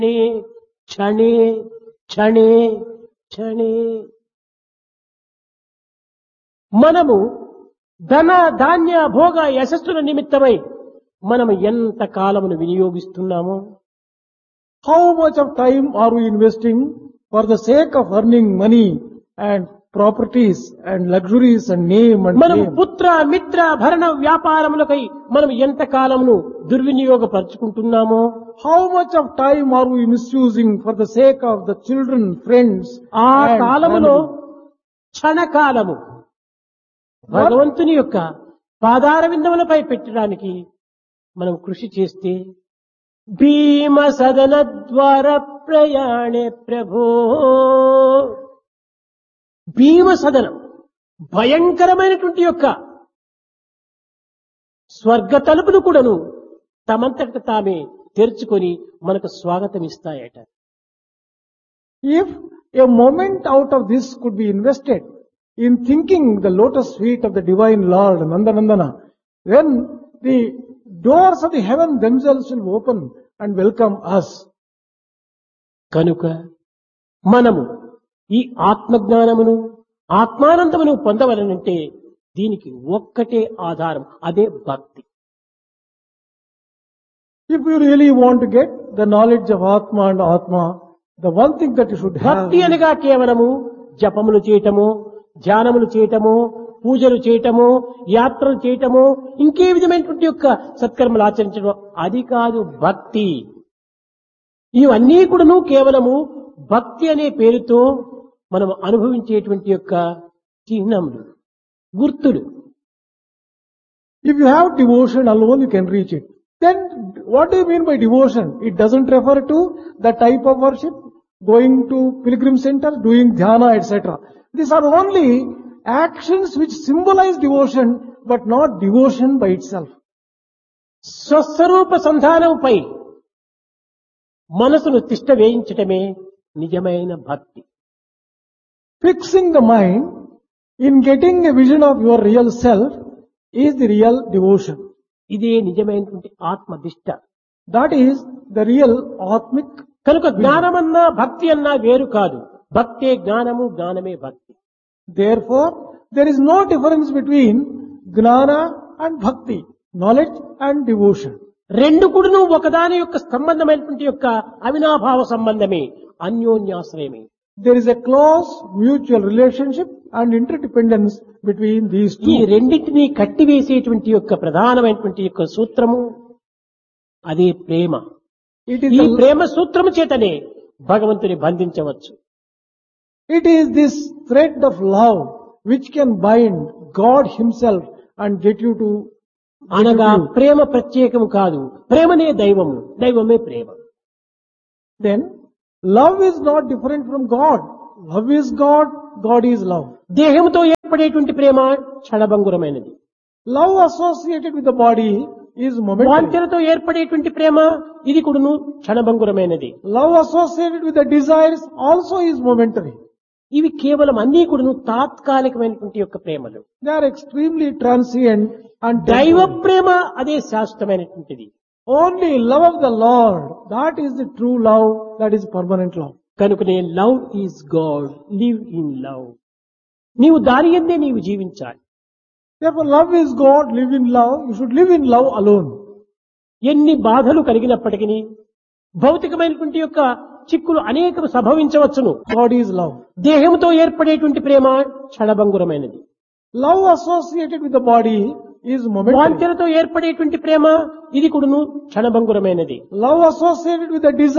క్షణే క్షణే క్షణే మనము ధన ధాన్య భోగ యశస్సుల నిమిత్తమై మనము ఎంత కాలమును వినియోగిస్తున్నామో How much of time are we investing for the sake of earning money and properties and luxuries and name and మనం fame? పుత్ర మిత్ర భరణ వ్యాపారములకై మనం ఎంత కాలమును దుర్వినియోగపరుచుకుంటున్నామో How much of time are we misusing for the sake of the children, friends, ఆ and కాలములో family? క్షణకాలము భగవంతుని యొక్క పాదార విందములపై పెట్టడానికి మనం కృషి చేస్తే భీమ సదన ద్వార ప్రయాణే ప్రభో భీమ సదనం భయంకరమైనటువంటి యొక్క స్వర్గ తలుపులు కూడాను తమంతట తామే తెరుచుకొని మనకు స్వాగతం ఇస్తాయట If a moment out of this could be invested in thinking the lotus feet of the divine Lord, Nandanandana, then the doors of the heaven themselves will open and welcome us. కనుక మనము ఈ ఆత్మజ్ఞానమును ఆత్మానందమును పొందవలనంటే దీనికి ఒక్కటే ఆధారం అదే భక్తి If you really want to get the knowledge of Atma and Atma, the one thing that you should have భక్తి అనగా కేవలము జపములు చేయటము ధ్యానములు చేయటము పూజలు చేయటము యాత్రలు చేయటము ఇంకే విధమైనటువంటి యొక్క సత్కర్మలు ఆచరించడం అది కాదు భక్తి ఇవన్నీ కూడాను కేవలము భక్తి అనే పేరుతో మనం అనుభవించేటువంటి యొక్క చిహ్నములు గుర్తులు If you have devotion alone, you can reach it. Then what do you mean by devotion? It doesn't refer to the type of worship, going to pilgrim center, doing dhyana, etc. These are only actions which symbolize devotion, but not devotion by itself. స్వస్వరూప సంధానంపై మనసును తిష్ట వేయించటమే నిజమైన భక్తి Fixing the mind in getting a vision of your real self is the real devotion. ఇదే నిజమైనటువంటి ఆత్మదిష్ట That is the real Atmic. కనుక జ్ఞానమన్నా భక్తి అన్నా వేరు కాదు భక్తే జ్ఞానము జ్ఞానమే భక్తి Therefore, there is no difference between Gnana and Bhakti, knowledge and devotion. రెండు కూడాను ఒకదాని యొక్క సంబంధమైనటువంటి యొక్క అవినాభావ సంబంధమే అన్యోన్యాశ్రయమే There is a close mutual relationship and interdependence between these ఈ two. రెండింటినీ కట్టివేసేటువంటి యొక్క ప్రధానమైనటువంటి యొక్క సూత్రము అదే ప్రేమ It is, ఈ the, ప్రేమ సూత్రము చేతనే భగవంతుని బంధించవచ్చు it is this thread of love which can bind God Himself and get you to అనగా ప్రేమ ప్రత్యేకము కాదు ప్రేమనే దైవము దైవమే ప్రేమ then love is not different from God. Love is God, God is love. దేహంతో ఏర్పడేటువంటి ప్రేమ క్షణభంగురమైనది Love associated with the body is momentary. వాంఛలతో ఏర్పడేటువంటి ప్రేమ ఇది కూడాను క్షణభంగురమైనది Love associated with the desires also is momentary. ఇవి కేవలం అన్ని కూడాను తాత్కాలికమైనటువంటి యొక్క ప్రేమలు They are extremely transient and దైవ temporary. ప్రేమ అదే శాశ్వతమైనటువంటిది Only love of the Lord, that is the true love, that is permanent love. కనుకనే love is God live in love నీవు దారి ఎందే నీవు జీవించాలి Therefore, love is God, live in love. You should live in love alone. ఎన్ని బాధలు కలిగినప్పటికీ భౌతికమైనటువంటి యొక్క చిక్కులు అనేకం సంభవించవచ్చును God is love. దేహంతో ఏర్పడేటువంటి ప్రేమ క్షణభంగురమైనది Love associated with the body is momentary. వాంఛలతో ఏర్పడేటువంటి ప్రేమ ఇది కూడాను క్షణభంగురమైనది Love associated with the desire